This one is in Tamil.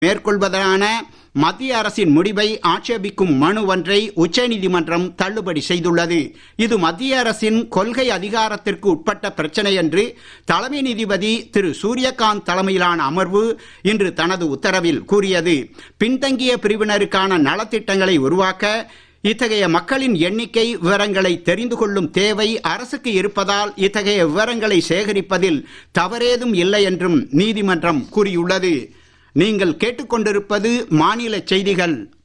மேற்கொள்வதான மத்திய அரசின் முடிவை ஆட்சேபிக்கும் மனு ஒன்றை உச்சநீதிமன்றம் தள்ளுபடி செய்துள்ளது இது மத்திய அரசின் கொள்கை அதிகாரத்திற்கு உட்பட்ட பிரச்சனை என்று தலைமை நீதிபதி திரு சூரியகாந்த் தலைமையிலான அமர்வு இன்று தனது உத்தரவில் கூறியது பின்தங்கிய பிரிவினருக்கான நலத்திட்டங்களை உருவாக்க இத்தகைய மக்களின் எண்ணிக்கை விவரங்களை தெரிந்து கொள்ளும் தேவை அரசுக்கு இருப்பதால் இத்தகைய விவரங்களை சேகரிப்பதில் தவறேதும் இல்லை என்றும் நீதிமன்றம் கூறியுள்ளது நீங்கள் கேட்டுக்கொண்டிருப்பது மாநில செய்திகள்